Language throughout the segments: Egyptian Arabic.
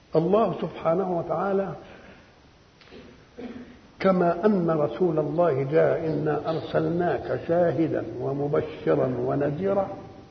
الله سبحانه وتعالى كما أن رسول الله جاء إنا أرسلناك شاهدا ومبشرا ونذيرا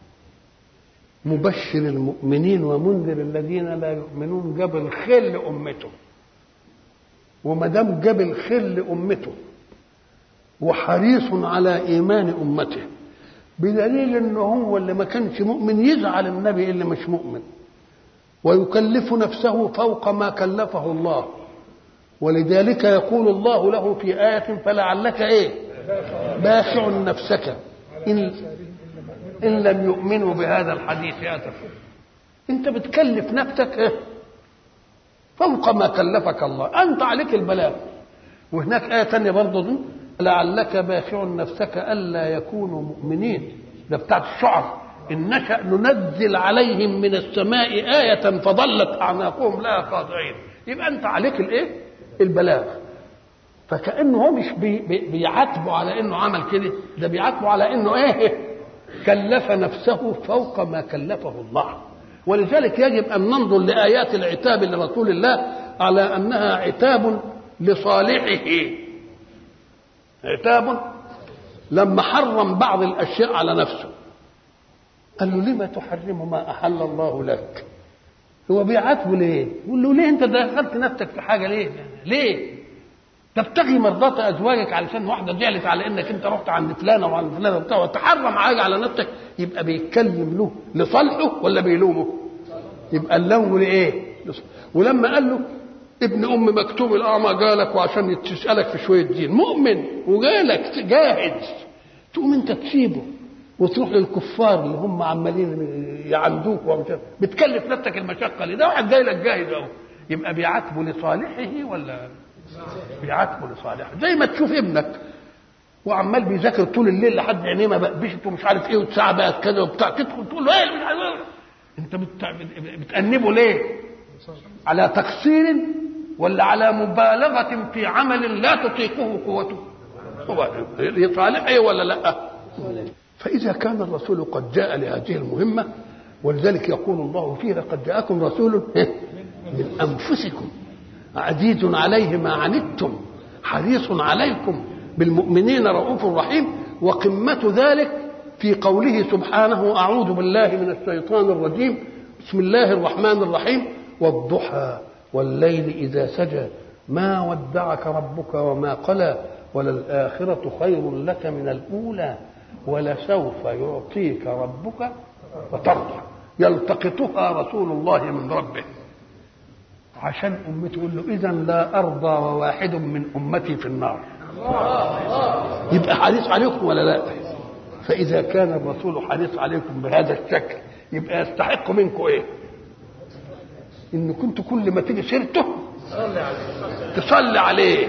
مبشر المؤمنين ومنذر الذين لا يؤمنون جاب الخير لأمته وما دام جاب الخير لأمته وحريص على إيمان أمته بدليل انه هو اللي ما كانش مؤمن يزعل النبي اللي مش مؤمن ويكلف نفسه فوق ما كلفه الله ولذلك يقول الله له في آية فلعلك إيه باخع نفسك إن, إن لم يؤمنوا بهذا الحديث آسفا أنت بتكلف نفسك إيه فوق ما كلفك الله أنت عليك البلاغ وهناك آية تانية برضه دي لعلك باخع نفسك ألا يكونوا مؤمنين ده بتاعت الشعر إن نشأ ننزل عليهم من السماء آية فظلت أعناقهم لها خاضعين يبقى أنت عليك الإيه؟ البلاغ فكأنه هو مش بي بي بيعاتبه على إنه عمل كده ده بيعاتبه على إنه إيه؟ كلف نفسه فوق ما كلفه الله ولذلك يجب أن ننظر لآيات العتاب لرسول الله على أنها عتاب لصالحه عتاب لما حرم بعض الاشياء على نفسه قال له لما تحرم ما احل الله لك هو بيعاتبه ليه يقول له ليه انت دخلت نفسك في حاجه ليه ليه تبتغي مرضات ازواجك علشان واحده زعلت على انك انت رحت عند فلانه وعند فلانه وبتاع وتحرم حاجه على نفسك يبقى بيتكلم له لصالحه ولا بيلومه يبقى اللوم لايه ولما قال له ابن ام مكتوب الاعمى جالك وعشان تسالك في شويه دين مؤمن وجالك جاهد تقوم انت تسيبه وتروح للكفار اللي هم عمالين يعندوك بتكلف نفسك المشقه ليه ده واحد جاي لك جاهد اهو يبقى بيعاتبه لصالحه ولا بيعاتبه لصالحه زي ما تشوف ابنك وعمال بيذاكر طول الليل لحد عينيه ما بقبشت ومش عارف ايه والساعه بقت كذا وبتاع تدخل تقول له ايه انت بتأنبه ليه؟ على تقصير ولا على مبالغة في عمل لا تطيقه قوته هو صالح ايه ولا لا فإذا كان الرسول قد جاء لهذه المهمة ولذلك يقول الله فيه لقد جاءكم رسول من أنفسكم عزيز عليه ما عنتم حريص عليكم بالمؤمنين رؤوف رحيم وقمة ذلك في قوله سبحانه أعوذ بالله من الشيطان الرجيم بسم الله الرحمن الرحيم والضحى والليل إذا سجى ما ودعك ربك وما قلى وللآخرة خير لك من الأولى ولسوف يعطيك ربك وترضى يلتقطها رسول الله من ربه عشان أمته تقول له إذا لا أرضى وواحد من أمتي في النار يبقى حريص عليكم ولا لا فإذا كان الرسول حريص عليكم بهذا الشكل يبقى يستحق منكم إيه ان كنت كل ما تيجي سيرته تصلي عليه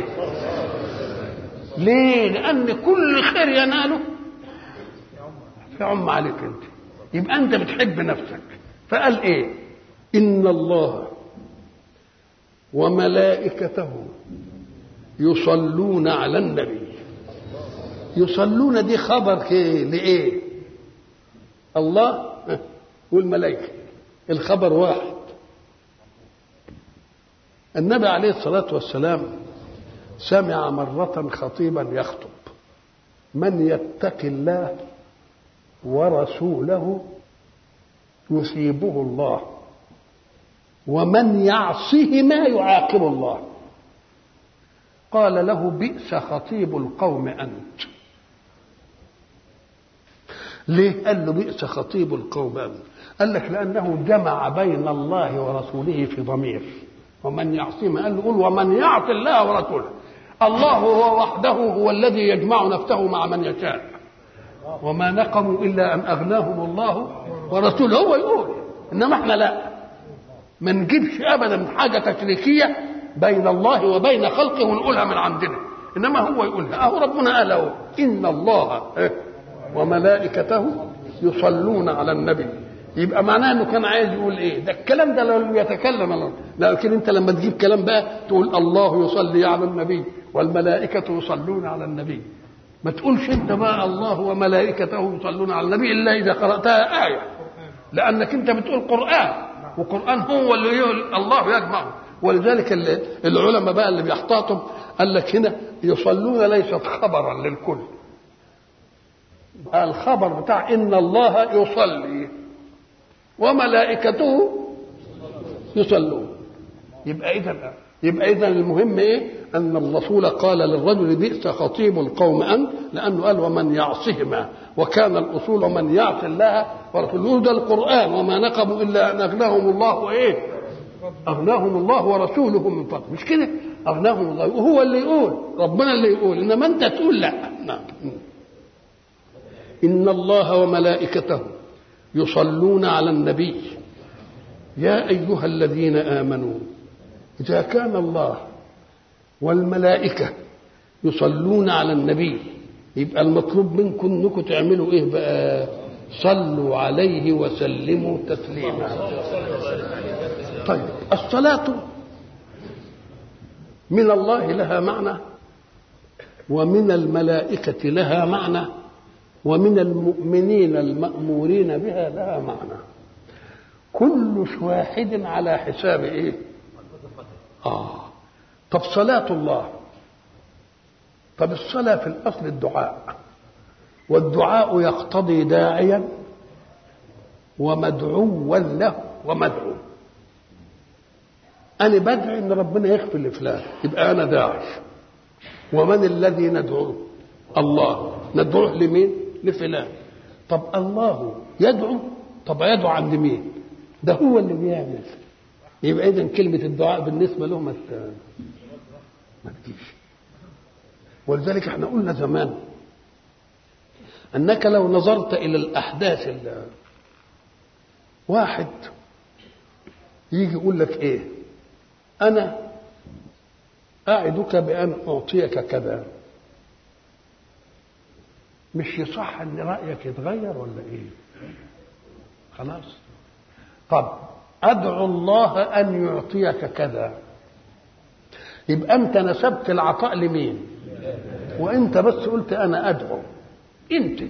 ليه لان كل خير يناله يعم عليك انت يبقى انت بتحب نفسك فقال ايه ان الله وملائكته يصلون على النبي يصلون دي خبر لايه الله والملائكه الخبر واحد النبي عليه الصلاة والسلام سمع مرة خطيبا يخطب من يتق الله ورسوله يصيبه الله ومن يعصهما يعاقب الله قال له بئس خطيب القوم أنت ليه قال له بئس خطيب القوم أنت قال لك لأنه جمع بين الله ورسوله في ضمير ومن يعصيهما قال له قول ومن يعص الله ورسوله الله هو وحده هو الذي يجمع نفسه مع من يشاء وما نقموا الا ان اغناهم الله ورسوله هو يقول انما احنا لا ما نجيبش ابدا حاجه تشريكيه بين الله وبين خلقه ونقولها من عندنا انما هو يقولها اهو ربنا قال اهو ان الله وملائكته يصلون على النبي يبقى معناه انه كان عايز يقول ايه ده الكلام ده لو يتكلم الله لكن انت لما تجيب كلام بقى تقول الله يصلي على النبي والملائكة يصلون على النبي ما تقولش انت بقى الله وملائكته يصلون على النبي الا اذا قرأتها آية لانك انت بتقول قرآن وقرآن هو اللي يقول الله يجمعه ولذلك العلماء بقى اللي بيحتاطوا قال لك هنا يصلون ليست خبرا للكل الخبر بتاع ان الله يصلي وملائكته يصلون يبقى اذا يبقى اذا المهم ايه ان الرسول قال للرجل بئس خطيب القوم انت لانه قال ومن يعصهما وكان الاصول ومن يعص الله ورسوله ده القران وما نقموا الا ان اغناهم الله وايه اغناهم الله ورسوله من فضل مش كده اغناهم الله وهو اللي يقول ربنا اللي يقول انما انت تقول لا نعم ان الله وملائكته يصلون على النبي يا ايها الذين امنوا اذا كان الله والملائكه يصلون على النبي يبقى المطلوب منكم انكم تعملوا ايه بقى صلوا عليه وسلموا تسليما طيب الصلاه من الله لها معنى ومن الملائكه لها معنى ومن المؤمنين المأمورين بها لها معنى كل واحد على حساب ايه اه طب صلاة الله طب الصلاة في الأصل الدعاء والدعاء يقتضي داعيا ومدعوا له ومدعو أنا بدعي إن ربنا يغفر لفلان يبقى أنا داعي ومن الذي ندعوه الله ندعوه لمين لفلان طب الله يدعو طب يدعو عند مين ده هو اللي بيعمل يبقى اذا كلمه الدعاء بالنسبه له ما ما تجيش ولذلك احنا قلنا زمان انك لو نظرت الى الاحداث اللي واحد يجي يقول لك ايه انا اعدك بان اعطيك كذا مش يصح ان رايك يتغير ولا ايه خلاص طب ادعو الله ان يعطيك كذا يبقى انت نسبت العطاء لمين وانت بس قلت انا ادعو انت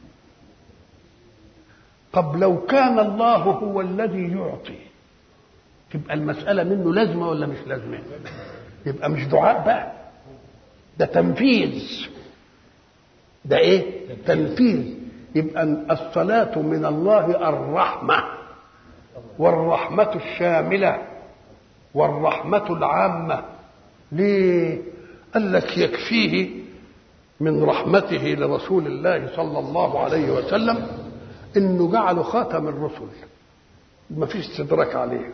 طب لو كان الله هو الذي يعطي تبقى المساله منه لازمه ولا مش لازمه يبقى مش دعاء بقى ده تنفيذ ده ايه تنفيذ يبقى الصلاة من الله الرحمة والرحمة الشاملة والرحمة العامة ليه قال لك يكفيه من رحمته لرسول الله صلى الله عليه وسلم انه جعله خاتم الرسل ما فيش استدراك عليه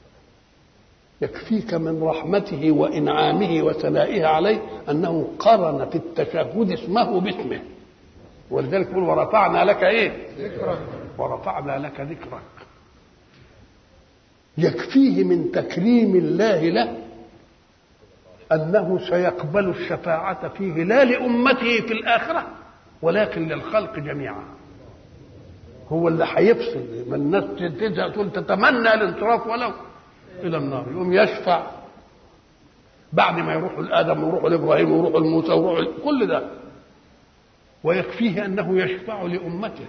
يكفيك من رحمته وانعامه وثنائه عليه انه قرن في التشهد اسمه باسمه ولذلك يقول ورفعنا لك ايه ذكرك ورفعنا لك ذكرك يكفيه من تكريم الله له انه سيقبل الشفاعه فيه لا لامته في الاخره ولكن للخلق جميعا هو اللي هيفصل ما الناس تزهق تقول تتمنى الانصراف ولو الى النار يقوم يشفع بعد ما يروحوا لادم ويروحوا لابراهيم ويروحوا لموسى ويروحوا كل ده ويكفيه انه يشفع لامته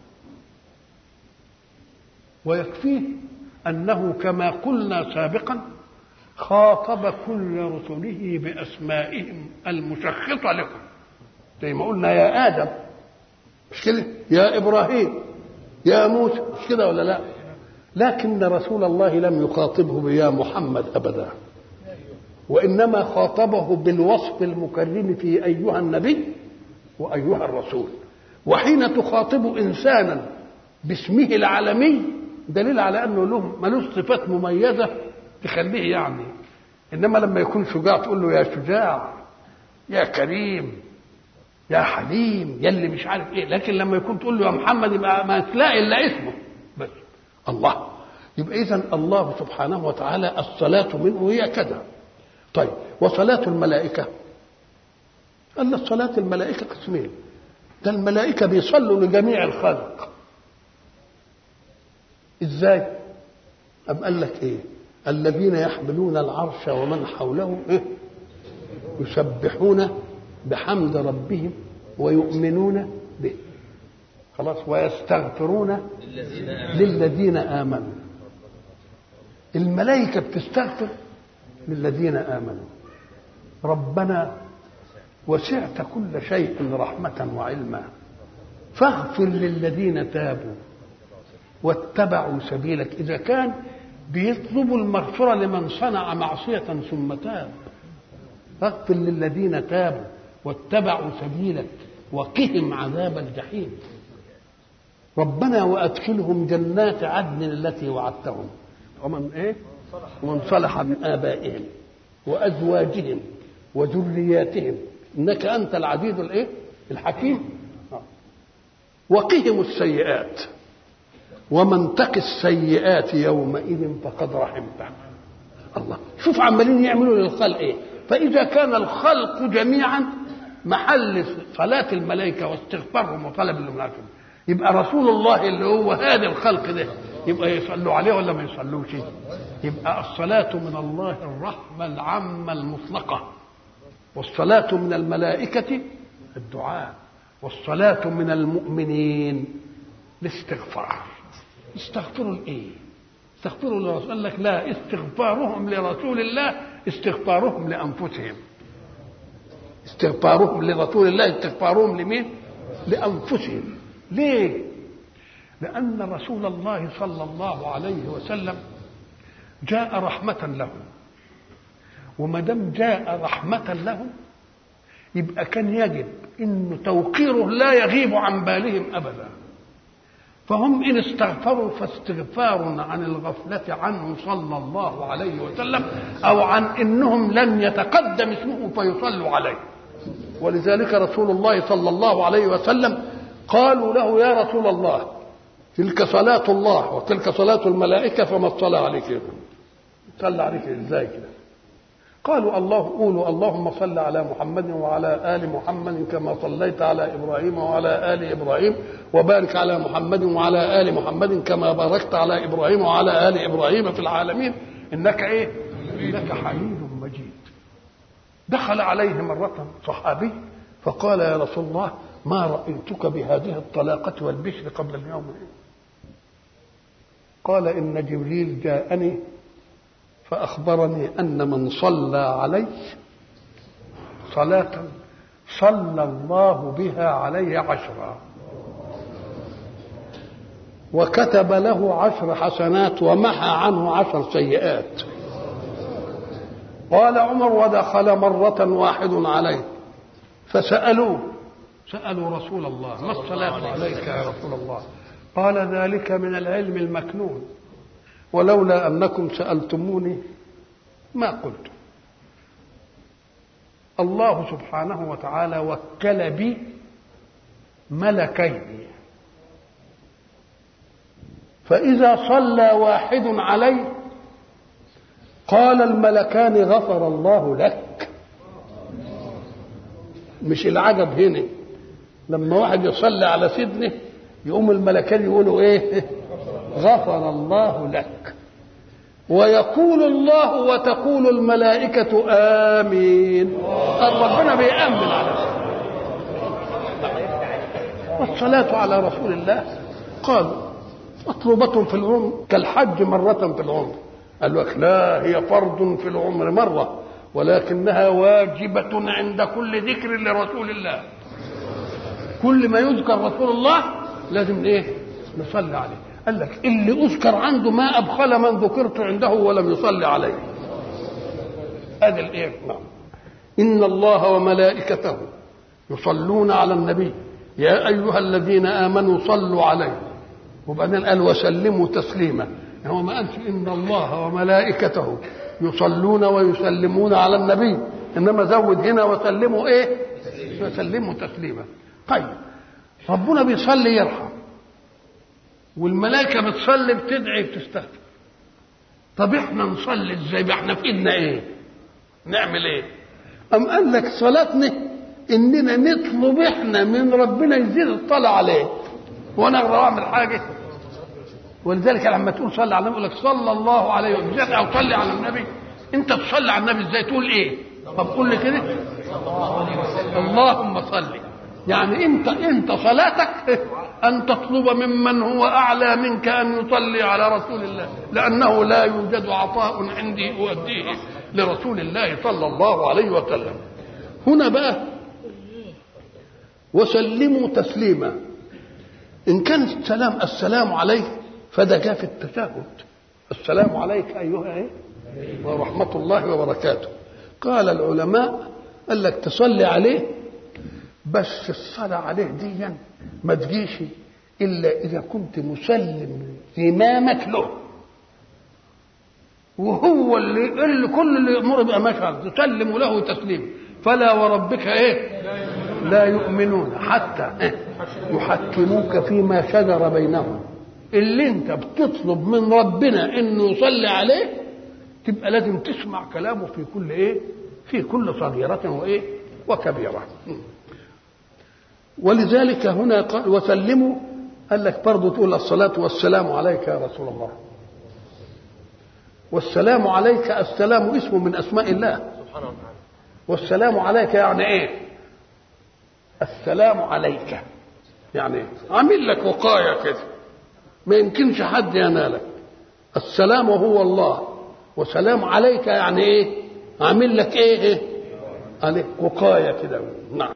ويكفيه انه كما قلنا سابقا خاطب كل رسله باسمائهم المشخصه لهم زي ما قلنا يا ادم مش كده يا ابراهيم يا موسى مش كده ولا لا لكن رسول الله لم يخاطبه بيا محمد ابدا وانما خاطبه بالوصف المكرم في ايها النبي وايها الرسول وحين تخاطب انسانا باسمه العالمي دليل على انه له ملوش صفات مميزه تخليه يعني انما لما يكون شجاع تقول له يا شجاع يا كريم يا حليم يا اللي مش عارف ايه لكن لما يكون تقول له يا محمد يبقى ما تلاقي الا اسمه بس الله يبقى اذا الله سبحانه وتعالى الصلاه منه هي كذا طيب وصلاه الملائكه قال الصلاة الملائكة قسمين ده الملائكة بيصلوا لجميع الخلق ازاي أم قال لك ايه الذين يحملون العرش ومن حوله إيه؟ يسبحون بحمد ربهم ويؤمنون به خلاص ويستغفرون للذين آمنوا الملائكة بتستغفر للذين آمنوا ربنا وسعت كل شيء رحمة وعلما فاغفر للذين تابوا واتبعوا سبيلك إذا كان بيطلبوا المغفرة لمن صنع معصية ثم تاب فاغفر للذين تابوا واتبعوا سبيلك وقهم عذاب الجحيم ربنا وادخلهم جنات عدن التي وعدتهم ومن ايه ومن صلح من ابائهم وازواجهم وذرياتهم انك انت العزيز الايه الحكيم وقهم السيئات ومن تق السيئات يومئذ فقد رحمته الله شوف عمالين يعملوا للخلق ايه فاذا كان الخلق جميعا محل صلاة الملائكة واستغفارهم وطلب الملائكة يبقى رسول الله اللي هو هذا الخلق ده يبقى يصلوا عليه ولا ما يصلوش يبقى الصلاة من الله الرحمة العامة المطلقة والصلاة من الملائكة الدعاء والصلاة من المؤمنين الاستغفار استغفروا الايه استغفروا لرسول قال لك لا استغفارهم لرسول الله استغفارهم لانفسهم استغفارهم لرسول الله استغفارهم لمين لانفسهم ليه لان رسول الله صلى الله عليه وسلم جاء رحمه لهم وما دام جاء رحمه لهم يبقى كان يجب ان توقيره لا يغيب عن بالهم ابدا فهم ان استغفروا فاستغفار عن الغفله عنه صلى الله عليه وسلم او عن انهم لم يتقدم اسمه فيصلوا عليه ولذلك رسول الله صلى الله عليه وسلم قالوا له يا رسول الله تلك صلاة الله وتلك صلاة الملائكة فما الصلاة عليك صلى عليك ازاي كده قالوا الله قولوا اللهم صل على محمد وعلى ال محمد كما صليت على ابراهيم وعلى ال ابراهيم وبارك على محمد وعلى ال محمد كما باركت على ابراهيم وعلى ال ابراهيم في العالمين انك ايه؟ انك حميد مجيد. دخل عليه مرة صحابي فقال يا رسول الله ما رأيتك بهذه الطلاقة والبشر قبل اليوم قال إن جبريل جاءني فأخبرني أن من صلى علي صلاة صلى الله بها عليه عشرا وكتب له عشر حسنات ومحى عنه عشر سيئات قال عمر ودخل مرة واحد عليه فسألوه سألوا رسول الله ما الصلاة عليك يا رسول الله قال ذلك من العلم المكنون ولولا أنكم سألتموني ما قلت الله سبحانه وتعالى وكل بي ملكين فإذا صلى واحد عليه قال الملكان غفر الله لك مش العجب هنا لما واحد يصلي على سيدنا يقوم الملكان يقولوا ايه غفر الله لك ويقول الله وتقول الملائكة آمين ربنا بيأمن على والصلاة على رسول الله قالوا مطلوبة في العمر كالحج مرة في العمر قال لك لا هي فرض في العمر مرة ولكنها واجبة عند كل ذكر لرسول الله كل ما يذكر رسول الله لازم ايه نصلي عليه قال لك اللي اذكر عنده ما ابخل من ذكرت عنده ولم يصلي عليه هذا الايه نعم ان الله وملائكته يصلون على النبي يا ايها الذين امنوا صلوا عليه وبعدين قال وسلموا تسليما هو ما قالش ان الله وملائكته يصلون ويسلمون على النبي انما زود هنا وسلموا ايه وسلموا تسليما طيب ربنا بيصلي يرحم والملائكة بتصلي بتدعي بتستغفر طب احنا نصلي ازاي احنا في ايدنا ايه نعمل ايه ام قال لك صلاتنا اننا نطلب احنا من ربنا يزيد الطلع عليه وانا اقدر اعمل حاجه ولذلك لما تقول صلي على النبي يقول لك صلى الله عليه وسلم او صلي على النبي انت تصلي على النبي ازاي تقول ايه طب قول لي كده اللهم صل يعني انت انت صلاتك ان تطلب ممن هو اعلى منك ان يصلي على رسول الله لانه لا يوجد عطاء عندي اؤديه لرسول الله صلى الله عليه وسلم هنا بقى وسلموا تسليما ان كان السلام السلام عليك فده جاء في التشهد السلام عليك ايها ايه ورحمه الله وبركاته قال العلماء قال لك تصلي عليه بس الصلاة عليه دي ما تجيش إلا إذا كنت مسلم زمامك له وهو اللي, اللي كل اللي يأمر بقى مشهد تسلم له تسليم فلا وربك إيه لا يؤمنون حتى إيه؟ يحكموك فيما شجر بينهم اللي انت بتطلب من ربنا انه يصلي عليه تبقى لازم تسمع كلامه في كل ايه في كل صغيرة وايه وكبيرة ولذلك هنا قال وسلموا قال لك برضه تقول الصلاة والسلام عليك يا رسول الله والسلام عليك السلام اسم من أسماء الله والسلام عليك يعني ايه السلام عليك يعني ايه عامل لك وقاية كده ما يمكنش حد ينالك السلام هو الله وسلام عليك يعني ايه عامل لك ايه, إيه؟ عليك وقاية كده نعم